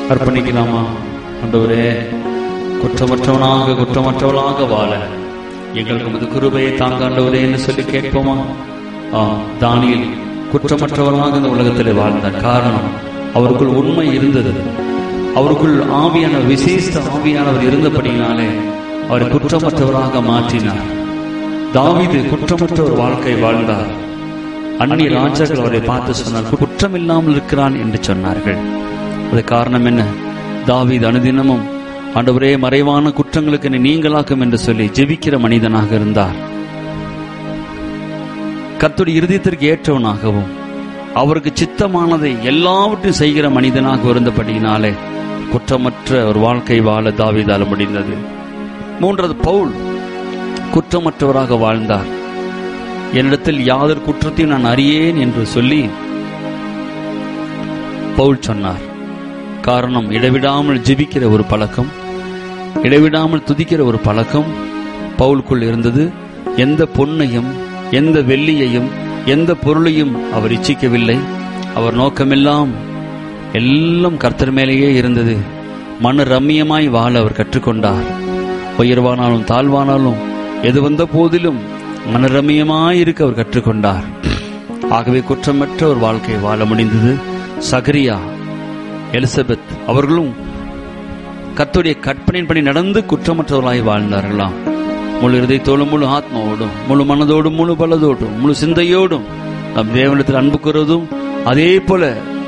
அர்ப்பணிக்கலாமா ஆண்டவரே குற்றமற்றவனாக குற்றமற்றவளாக வாழ எங்களுக்கு உமது கிருபையை தாங்க ஆண்டவரே என்று சொல்லி கேட்போமா ஆ தானியல் குற்றமற்றவனாக இந்த உலகத்தில் வாழ்ந்தார் காரணம் அவருக்குள் உண்மை இருந்தது அவருக்குள் ஆவியான விசேஷ ஆவியானவர் இருந்தபடியினாலே அவரை குற்றமற்றவராக மாற்றினார் தாவீது குற்றமற்ற ஒரு வாழ்க்கை வாழ்ந்தார் அந்நிய ராஜாக்கள் அவரை பார்த்து சொன்னார் குற்றம் இல்லாமல் இருக்கிறான் என்று சொன்னார்கள் அது காரணம் என்ன தாவீது அனுதினமும் ஆண்டவரே மறைவான குற்றங்களுக்கு என்னை நீங்களாக்கும் என்று சொல்லி ஜெபிக்கிற மனிதனாக இருந்தார் கர்த்தருடைய இருதயத்திற்கு ஏற்றவனாகவும் அவருக்கு சித்தமானதை எல்லாவற்றையும் செய்கிற மனிதனாக இருந்தபடியினாலே குற்றமற்ற ஒரு வாழ்க்கை வாழ தாவீதால முடிந்தது மூன்றது பவுல் குற்றமற்றவராக வாழ்ந்தார் என்னிடத்தில் யாதொரு குற்றத்தையும் நான் அறியேன் என்று சொல்லி பவுல் சொன்னார் காரணம் இடைவிடாமல் ஜெபிக்கிற ஒரு பழக்கம் இடைவிடாமல் துதிக்கிற ஒரு பழக்கம் பவுலுக்குள் இருந்தது எந்த பொன்னையும் எந்த வெள்ளியையும் எந்த பொருளையும் அவர் இச்சிக்கவில்லை அவர் நோக்கமெல்லாம் எல்லாம் கர்த்தர் மேலேயே இருந்தது மன ரம்மியமாய் வாழ அவர் கற்றுக்கொண்டார் உயர்வானாலும் தாழ்வானாலும் எது வந்த போதிலும் மனரம்மியமாய் இருக்க அவர் கற்றுக்கொண்டார் ஆகவே குற்றமற்ற ஒரு வாழ்க்கை வாழ முடிந்தது சகரியா எலிசபெத் அவர்களும் கர்த்தருடைய கற்பனையின்படி நடந்து குற்றமற்றவர்களாய் வாழ்ந்தார்களாம் முழு இருதயத்தோடும் முழு ஆத்மாவோடும் முழு மனதோடும் முழு பலதோடும் முழு சிந்தையோடும் நம் தேவனிடத்தில் அன்பு கூறுவதும் அதே போல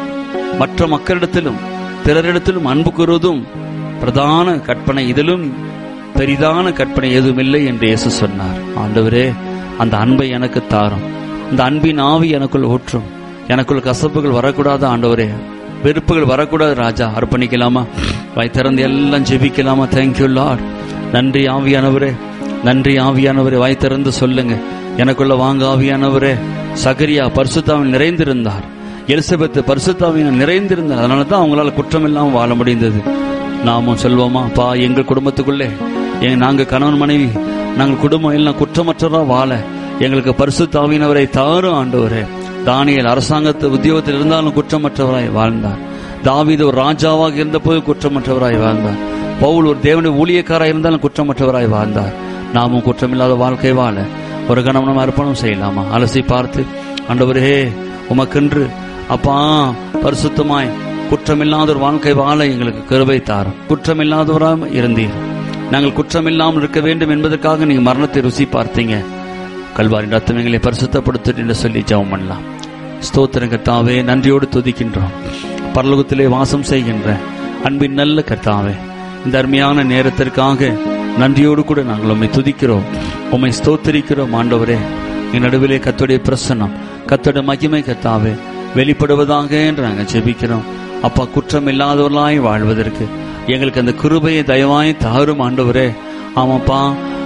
மற்ற மக்களிடத்திலும் பிறரிடத்திலும் அன்பு கூறுவதும் பிரதான கற்பனை இதிலும் பெரிதான கற்பனை எதுவுமில்லை என்று இயேசு சொன்னார் ஆண்டவரே அந்த அன்பை எனக்கு தாரும் அந்த அன்பின் ஆவி எனக்குள் ஊற்றும் எனக்குள் கசப்புகள் வரக்கூடாது ஆண்டவரே வெறுப்புகள் வரக்கூடாது ராஜா அர்ப்பணிக்கலாமா வாய் திறந்து எல்லாம் ஜெபிக்கலாமா தேங்க்யூ லார்ட் நன்றி ஆவியானவரே நன்றி ஆவியானவரே வாய் திறந்து சொல்லுங்க எனக்குள்ள வாங்க ஆவியானவரே சகரியா பரிசுத்தாவில் நிறைந்திருந்தார் எலிசபெத் பரிசுத்தாவின் நிறைந்திருந்தார் அதனால தான் அவங்களால குற்றம் இல்லாமல் வாழ முடிந்தது நாமும் சொல்வோமா பா எங்கள் குடும்பத்துக்குள்ளே எங்க நாங்க கணவன் மனைவி நாங்கள் குடும்பம் எல்லாம் குற்றமற்றவரா வாழ எங்களுக்கு பரிசுத்தாவினவரை தாரும் ஆண்டவரே தானியல் அரசாங்கத்து உத்தியோகத்தில் இருந்தாலும் குற்றமற்றவராய் வாழ்ந்தார் தாவீது ஒரு ராஜாவாக இருந்தபோது குற்றமற்றவராய் வாழ்ந்தார் பவுல் ஒரு தேவனுடைய ஊழியக்காராய் இருந்தாலும் குற்றமற்றவராய் வாழ்ந்தார் நாமும் குற்றமில்லாத வாழ்க்கை வாழ ஒரு கணம் நம்ம அர்ப்பணம் செய்யலாமா அலசி பார்த்து ஆண்டவரே உமக்கென்று அப்பா பரிசுத்தமாய் குற்றமில்லாத ஒரு வாழ்க்கை வாழ எங்களுக்கு கருவை தாரும் குற்றமில்லாதவராக இருந்தீர் நாங்கள் குற்றமில்லாமல் இருக்க வேண்டும் என்பதற்காக நீங்க மரணத்தை ருசி பார்த்தீங்க கல்வாரி ரத்தம் எங்களை பரிசுத்தப்படுத்து என்று சொல்லி ஜெபம் பண்ணலாம் ஸ்தோத்திரம் கர்த்தாவே நன்றியோடு துதிக்கின்றோம் பரலோகத்திலே வாசம் செய்கின்ற அன்பின் நல்ல கர்த்தாவே இந்த அருமையான நேரத்திற்காக நன்றியோடு கூட நாங்கள் உம்மை துதிக்கிறோம் உம்மை ஸ்தோத்தரிக்கிறோம் ஆண்டவரே என் நடுவிலே கத்துடைய பிரசன்னம் கத்தோட மகிமை கத்தாவே வெளிப்படுவதாக என்று நாங்கள் ஜெபிக்கிறோம் அப்பா குற்றம் இல்லாதவர்களாய் வாழ்வதற்கு எங்களுக்கு அந்த கிருபையை தயவாய் தாரும் ஆண்டவரே ஆமாப்பா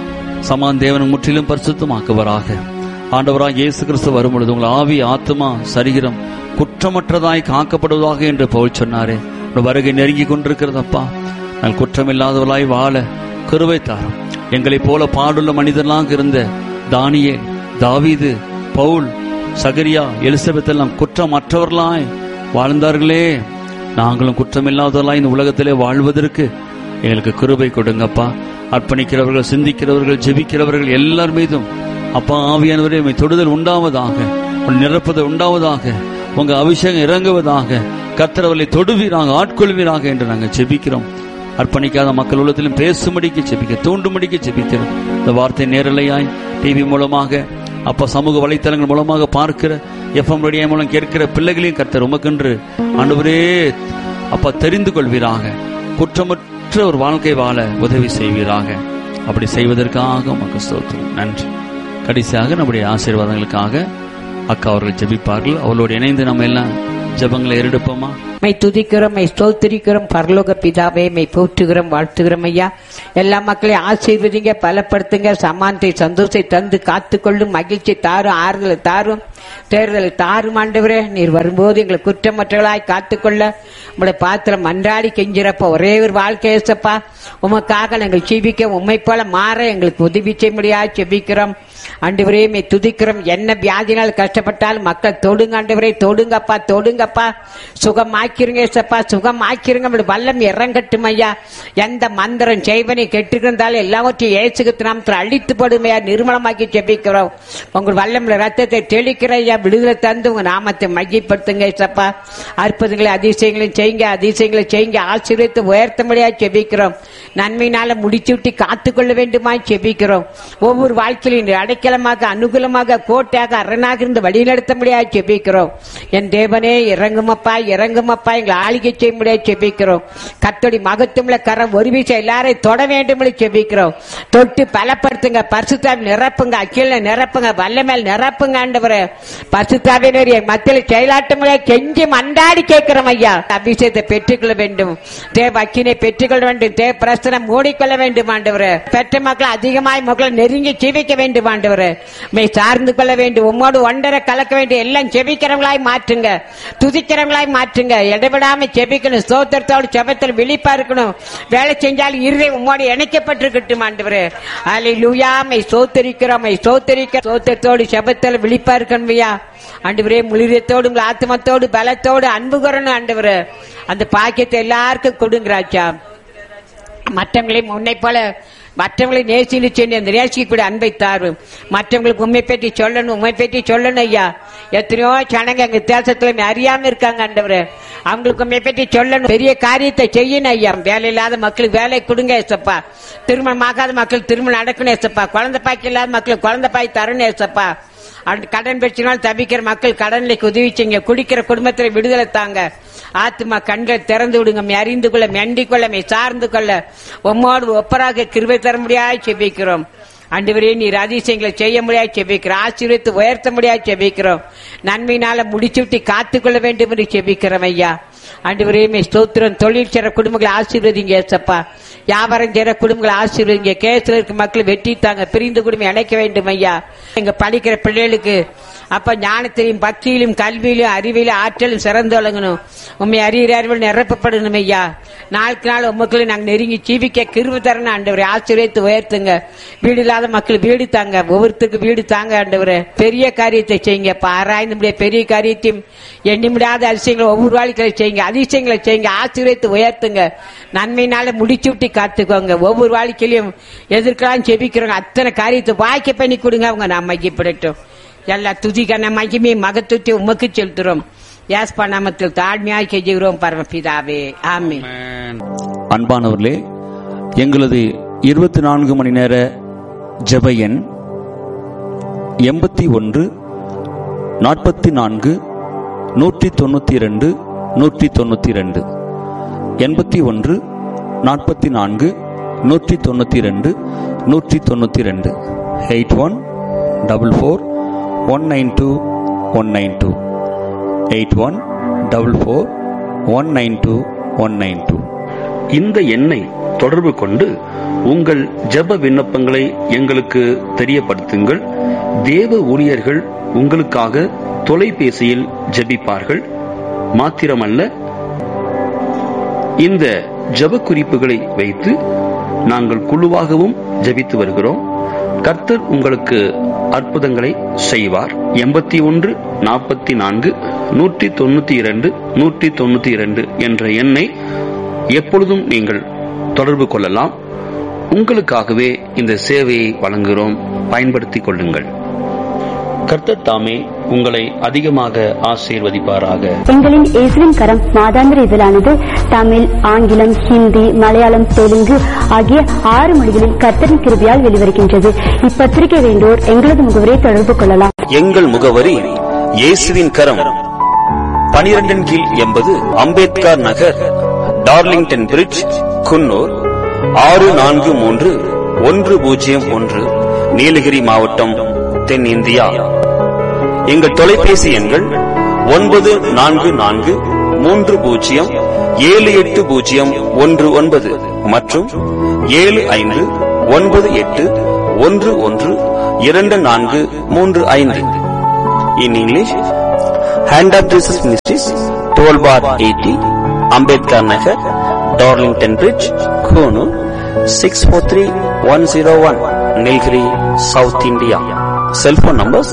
சமான் தேவன் முற்றிலும் பரிசுத்தமாக்குவராக ஆண்டவராக இயேசு கிறிஸ்து வரும் பொழுது உங்கள் ஆவி ஆத்மா சரீரம் குற்றமற்றதாய் காக்கப்படுவதாக என்று பவுல் சொன்னாரே உங்கள் வருகை நெருங்கி கொண்டிருக்கிறதப்பா நான் குற்றமில்லாதவர்களாய் வாழ கருவை தாரும் எங்களைப் போல பாடுள்ள மனிதர்களாக இருந்த தானியே தாவீது பவுல் சகரியா எலிசபெத் எல்லாம் குற்றமற்றவர்களாய் வாழ்ந்தார்களே நாங்களும் குற்றமில்லாதவர்களாய் இந்த உலகத்திலே வாழ்வதற்கு எங்களுக்கு கிருபை கொடுங்கப்பா அர்ப்பணிக்கிறவர்கள் சிந்திக்கிறவர்கள் ஜெபிக்கிறவர்கள் எல்லார் மீதும் அப்பா ஆவியானவரே உம்மை தொடுதல் உண்டாவதாக உன் நிரப்புதல் உண்டாவதாக உங்க அபிஷேகம் இறங்குவதாக கத்திரவர்களை தொடுவீராக ஆட்கொள்வீராக என்று நாங்கள் ஜெபிக்கிறோம் அர்ப்பணிக்காத மக்கள் உள்ளத்திலும் பேசும்படிக்கு ஜெபிக்க தூண்டும்படிக்கு ஜெபிக்கிறோம் இந்த வார்த்தை நேரலையாய் டிவி மூலமாக அப்ப சமூக வலைத்தளங்கள் மூலமாக பார்க்கிற எஃப்எம் ரேடியோ மூலம் கேட்கிற பிள்ளைகளையும் கர்த்தர் உமக்கென்று ஆண்டவரே அப்ப தெரிந்து கொள்வீராக குற்றமற்ற ஒரு வாழ்க்கை வாழ உதவி செய்வீராக அப்படி செய்வதற்காக உமக்கு ஸ்தோத்திரம் நன்றி கடைசியாக நம்முடைய ஆசீர்வாதங்களுக்காக அக்கா அவர்கள் ஜெபிப்பார்கள் அவளோடு இணைந்து நம்ம எல்லாம் ஜெபங்களை எரெடுப்போமா மை துதிக்கிறோம் மை ஸ்தோத்திரிக்கிறோம் பரலோக பிதாவே மை போற்றுகிறோம் வாழ்த்துகிறோம் ஐயா எல்லா மக்களையும் ஆசீர்வதிங்க பலப்படுத்துங்க சமானத்தை சந்தோஷத்தை தந்து காத்துக்கொள்ளும் மகிழ்ச்சி தாரும் ஆறுதலை தாரும் தேர்தலை தாரும் ஆண்டவரே நீர் வரும்போது எங்களை குற்றமற்றவர்களாய் காத்துக்கொள்ள உங்களுடைய பாத்திரம் மன்றாடி கெஞ்சிறப்ப ஒரே ஒரு வாழ்க்கை ஏசப்பா உமக்காக நாங்கள் ஜீவிக்க உண்மை போல மாற எங்களுக்கு உதவி செய்ய முடியாது செபிக்கிறோம் ஆண்டவரே மே துதிக்கிறோம் என்ன வியாதினால் கஷ்டப்பட்டாலும் மக்கள் தொடுங்க ஆண்டவரே தொடுங்கப்பா தொடுங்கப்பா சுகமாக்கிருங்க ஏசப்பா சுகமாக்கிருங்க அப்படி வல்லம் இறங்கட்டும் ஐயா எந்த மந்திரம் செய்வனை கெட்டுக்கிருந்தாலும் எல்லாவற்றையும் ஏசுக்கு நாமத்தில் அழித்து போடுமையா நிர்மலமாக்கி ஜெபிக்கிறோம் உங்கள் வல்லம்ல ரத்தத்தை தெளிக்கிற ஐயா விடுதலை தந்து உங்க நாமத்தை மையப்படுத்துங்க ஏசப்பா அற்புதங்களை அதிசயங்களையும் செய்யுங்க அதிசயங்களை செய்யுங்க ஆசீர்வதித்து உயர்த்த முடியாது ஜெபிக்கிறோம் நன்மையினால முடிச்சு விட்டு காத்துக்கொள்ள வேண்டுமா ஜெபிக்கிறோம் ஒவ்வொரு வாழ்க்கையிலும் அடைக்கலமாக அனுகூலமாக கோட்டையாக அரணாக இருந்து வழிநடத்த முடியாது ஜெபிக்கிறோம் என் தேவனே இறங்குமப்பா இறங்குமப்பா எங்களை ஆளிகை செய்ய முடியாது ஜெபிக்கிறோம் கத்தோடி மகத்துவம்ல கரம் ஒரு விஷயம் எல்லாரையும் தொட வேண்டும் ஜெபிக்கிறோம் தொட்டு பலப்படுத்துங்க பரிசுத்தாவி நிரப்புங்க அக்கில நிரப்புங்க வல்லமேல் நிரப்புங்க ஆண்டவரே பரிசுத்தாவினர் என் மத்தியில் செயலாட்ட முடியாது கெஞ்சி மண்டாடி கேட்கிறோம் ஐயா அபிஷேகத்தை பெற்றுக்கொள்ள வேண்டும் தேவ அக்கினை பெற்றுக்கொள்ள வேண்டும் தேவ பிரசனம் மூடிக்கொள்ள வேண்டும் ஆண்டவரே பெற்ற மக்கள் அதிகமாய் மக்களை நெருங்கி ஜீவிக்க வேண்டும் ஆண்டவரே மை சார்ந்து கொள்ள வேண்டும் உம்மோடு ஒன்றரை கலக்க வேண்டும் எல்லாம் செபிக்கிறவங்களாய் மாற்றுங்க துதிக்கிறவங்களாய் மாற்றுங்க இடைவிடாம செபிக்கணும் ஸ்தோத்திரத்தோடு செபத்தில் விழிப்பா இருக்கணும் வேலை செஞ்சாலும் இருதை உம்மோடு இணைக்கப்பட்டிருக்கட்டும் ஆண்டவரே அலை லூயாமை சோத்தரிக்கிறோமை சோத்தரிக்க சோத்திரத்தோடு செபத்தில் விழிப்பா இருக்கணும் ஐயா ஆண்டவரே முளிரியத்தோடு உங்கள் ஆத்மத்தோடு பலத்தோடு அன்பு கூறணும் ஆண்டவரே அந்த பாக்கியத்தை எல்லாருக்கும் கொடுங்கிறாச்சா மற்றவங்களையும் உன்னை போல மற்றவங்களை நேசின்னு சொல்லி அந்த நேசிக்கு கூட அன்பை தாரும் மற்றவங்களுக்கு உண்மை பற்றி சொல்லணும் உண்மை பற்றி சொல்லணும் ஐயா எத்தனையோ ஜனங்க எங்க தேசத்துல அறியாம இருக்காங்க ஆண்டவரே அவங்களுக்கு உண்மை பற்றி சொல்லணும் பெரிய காரியத்தை செய்யணும் ஐயா வேலை இல்லாத மக்களுக்கு வேலை கொடுங்க ஏசப்பா திருமணம் ஆகாத மக்கள் திருமணம் நடக்கணும் ஏசப்பா குழந்தை பாய்க்கு இல்லாத மக்களுக்கு குழந்தை பாய் தரணும் ஏசப்பா அந்த கடன் பிரச்சனால் தவிக்கிற மக்கள் கடன்ல உதவி செய்யுங்க குடிக்கிற குடும்பத்துல விடுதலை தாங்க ஆத்மா கண்கள் திறந்து விடுங்க மே அறிந்து கொள்ள மெண்டி கொள்ள மே சார்ந்து கொள்ள உம்மோடு ஒப்பராக கிருபை தர முடியாது செபிக்கிறோம் அன்றுவரே நீர் அதிசயங்களை செய்ய முடியாது செபிக்கிறோம் ஆசீர்வத்து உயர்த்த முடியாது செபிக்கிறோம் நன்மையினால முடிச்சுவிட்டு காத்துக்கொள்ள வேண்டும் என்று செபிக்கிறோம் ஐயா ஆண்டவரே மே ஸ்தோத்திரம் தொழில் செய்ற குடும்பங்களை ஆசீர்வதிங்க ஏசப்பா வியாபாரம் செய்யற குடும்பங்களை ஆசீர்வதிங்க கேஸ்ல இருக்க மக்கள் வெட்டி தாங்க பிரிந்து குடும்பம் இணைக்க வேண்டும் ஐயா எங்க படிக்கிற பிள்ளைகளுக்கு அப்ப ஞானத்திலையும் பக்தியிலும் கல்வியிலும் அறிவிலும் ஆற்றலும் சிறந்து விளங்கணும் உண்மை அறிகிற அறிவில் நிரப்பப்படணும் ஐயா நாளுக்கு நாள் உமக்களை நாங்க நெருங்கி ஜீவிக்க கிருப தரணும் ஆண்டவரை ஆசீர்வதித்து உயர்த்துங்க வீடு இல்லாத மக்கள் வீடு தாங்க ஒவ்வொருத்தருக்கு வீடு தாங்க ஆண்டவரே பெரிய காரியத்தை செய்யுங்க ஆராய்ந்து முடிய பெரிய காரியத்தையும் எண்ணி முடியாத அதிசயங்களை ஒவ்வொரு வாழ்க்கையில செய்யுங்க அதிசயங்களை செய்யுங்க ஆசீர்வதித்து உயர்த்துங்க நன்மையினால முடிச்சு விட்டு காத்துக்கோங்க ஒவ்வொரு வாழ்க்கையிலும் எதிர்க்கலாம் செபிக்கிறோங்க அத்தனை காரியத்தை வாய்க்க பண்ணி கொடுங்க அவங்க நான் மையப்படட்டும் எல்லா துதிக்கான மகிமை மகத்துவத்தை உமக்கு செலுத்துறோம் யாஸ்பா நாமத்தில் தாழ்மையாய் கெஞ்சுகிறோம் பரமபிதாவே ஆமென் அன்பானவர்களே எங்களது இருபத்தி நான்கு மணி நேர ஜெப எண் எண்பத்தி ஒன்று நாற்பத்தி நான்கு நூற்றி தொண்ணூற்றி ரெண்டு நூற்றி தொண்ணூற்றி ரெண்டு எண்பத்தி ஒன்று நாற்பத்தி நான்கு நூற்றி தொண்ணூற்றி ரெண்டு நூற்றி தொண்ணூற்றி ரெண்டு eight one double four one nine two one nine two eight one double four one nine two one nine two இந்த எண்ணை தொடர்பு கொண்டு உங்கள் ஜெப விண்ணப்பங்களை எங்களுக்கு தெரியப்படுத்துங்கள் தேவ ஊழியர்கள் உங்களுக்காக தொலைபேசியில் ஜெபிப்பார்கள் மாத்திரமல்ல இந்த ஜெப குறிப்புகளை வைத்து நாங்கள் குழுவாகவும் ஜெபித்து வருகிறோம் கர்த்தர் உங்களுக்கு அற்புதங்களை செய்வார் எண்பத்தி ஒன்று நாற்பத்தி நான்கு நூற்றி தொண்ணூத்தி இரண்டு நூற்றி தொண்ணூத்தி இரண்டு என்ற எண்ணை எப்பொழுதும் நீங்கள் தொடர்பு கொள்ளலாம் உங்களுக்காகவே இந்த சேவையை வழங்குகிறோம் பயன்படுத்திக் கொள்ளுங்கள் கர்த்தர் தாமே உங்களை அதிகமாக ஆசீர்வதிப்பாராக எங்களின் இயேசுவின் கரம் மாதாந்திர இதழானது தமிழ் ஆங்கிலம் ஹிந்தி மலையாளம் தெலுங்கு ஆகிய ஆறு மொழிகளில் கர்த்தரின் கிருபியால் வெளிவருகின்றது இப்பத்திரிகை வேண்டோர் எங்களது முகவரை தொடர்பு கொள்ளலாம் எங்கள் முகவரி இயேசுவின் கரம் பனிரெண்டின் கீழ் எண்பது அம்பேத்கர் நகர் டார்லிங்டன் பிரிட்ஜ் குன்னூர் ஆறு நான்கு மூன்று ஒன்று பூஜ்ஜியம் ஒன்று நீலகிரி மாவட்டம் தென்னிந்தியா எங்கள் தொலைபேசி எண்கள் ஒன்பது நான்கு நான்கு மூன்று பூஜ்ஜியம் ஏழு எட்டு பூஜ்ஜியம் ஒன்று ஒன்பது மற்றும் ஏழு ஐந்து ஒன்பது எட்டு ஒன்று ஒன்று இரண்டு நான்கு மூன்று ஐந்து in English hand of Jesus ministries twelve bar eighty Ambedkar Nagar Darlington bridge Coonoor six four three one zero one Nilgiri south India Cell phone numbers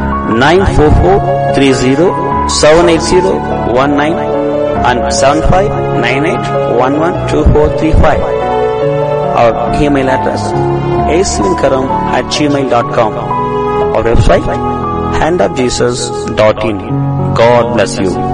94430 and 7598112435. Our email address aswinkaram at gmail.com. Our website handofjesus.in. God bless you.